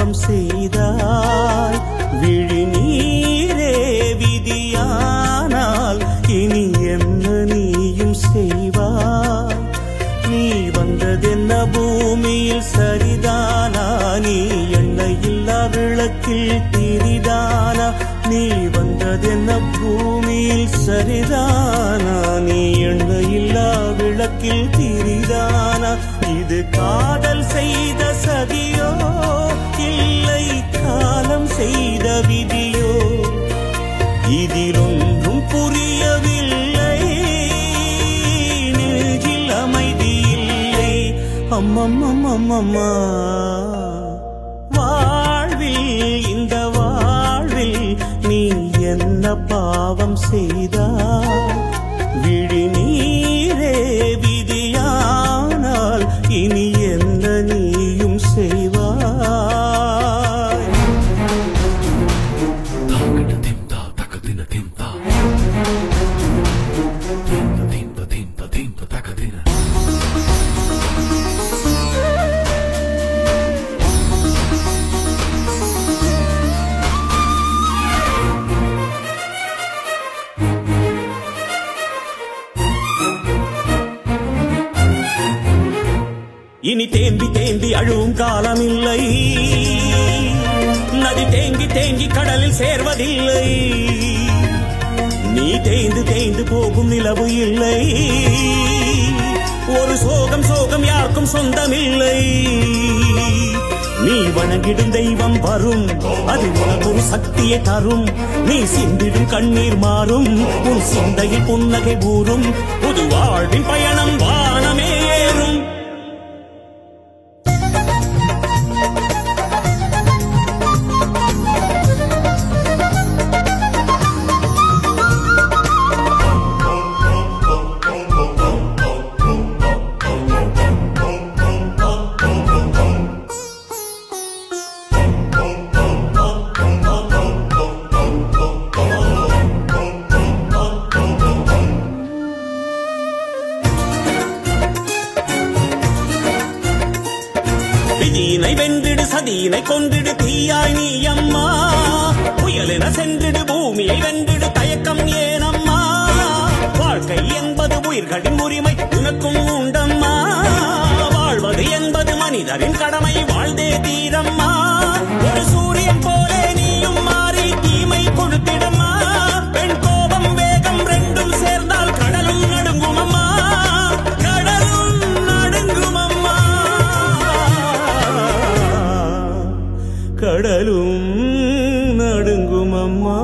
பாவம் செய்தாய் விழிநீரே விதியானால் இனி என்ன நீயும் செய்வாய் நீ வந்ததென்ன பூமியில் சரிதானா நீ எண்ணெயில்லா விளக்கில் திரிதானா நீ வந்ததென்ன பூமியில் சரிதானா நீ எண்ணெயில்லா விளக்கில் திரிதானா இது காதல் செய்த சதியோ இல்லை காலம் செய்த விதியோ இதிலொன்றும் புரியவில்லை நெஞ்சில் அமைதி இல்லை அம்மம்மம்மம்மா வாழ்வில் இந்த வாழ்வில் நீ என்ன பாவம் செய்தாய் விழிநீரே விதியானால் இனி என்ன நீயும் செய்வாய் தாங்கட திம்தா தக்கதின திம்தா திம்த திம்த திம்த திம்த தக்கதின இனி தேம்பி தேம்பி அழுவும் காலமில்லை நதி தேங்கி தேங்கி கடலில் சேர்வதில்லை நீ தேய்ந்து தேய்ந்து போகும் நிலவு இல்லை ஒரு சோகம் சோகம் யாருக்கும் சொந்தமில்லை நீ வணங்கிடும் தெய்வம் வரும் அது உனக்கு ஒரு சக்தியை தரும் நீ சிந்திடும் கண்ணீர் மாறும் உன் சிந்தையில் புன்னகை ஊறும் புது வாழ்வின் பயணம் வானமே ஏறும் விதியினை வென்றிடு சதியினை கொன்றிடு தீயாய் நீ அம்மா புயலென சென்றிடு பூமியை வென்றிடு தயக்கம் ஏனம்மா வாழ்க்கை என்பது உயிர்களின் உரிமை உனக்கும் உண்டம்மா வாழ்வது என்பது மனிதரின் கடமை வாழ்ந்தே தீரம்மா ஒரு சூரியன் போலே நீயும் மாறி தீமை கொடுத்திடம்மா பெண் கோபம் வேகம் ரெண்டும் சேர்ந்தால் கடலும் நடுங்கும் அம்மா கடலும் நடுங்கும் அம்மா கடலும் நடுங்கும் அம்மா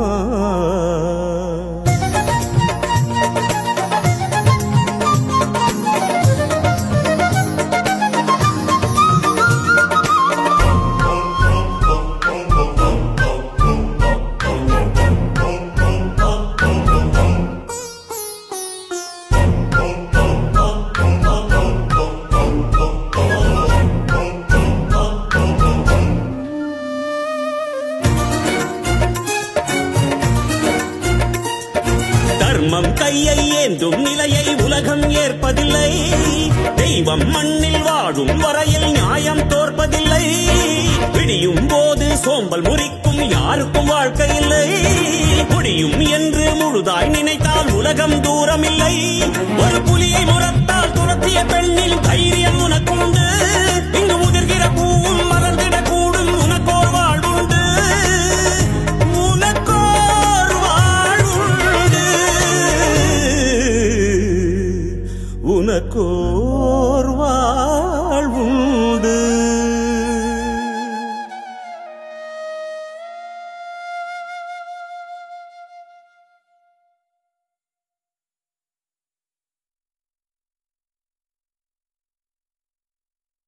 தர்மம் கையை ஏந்தும் நிலையை உலகம் ஏற்பதில்லை தெய்வம் மண்ணில் வாழும் வரையில் நியாயம் தோற்பதில்லை விடியும் போது சோம்பல் முறிக்கும் யாருக்கும் வாழ்க்கை இல்லை முடியும் என்று முழுதாய் நினைத்தால் உலகம் தூரமில்லை ஒரு புலியை முறத்தால் துரத்திய பெண்ணில் தைரியம் உனக்குண்டு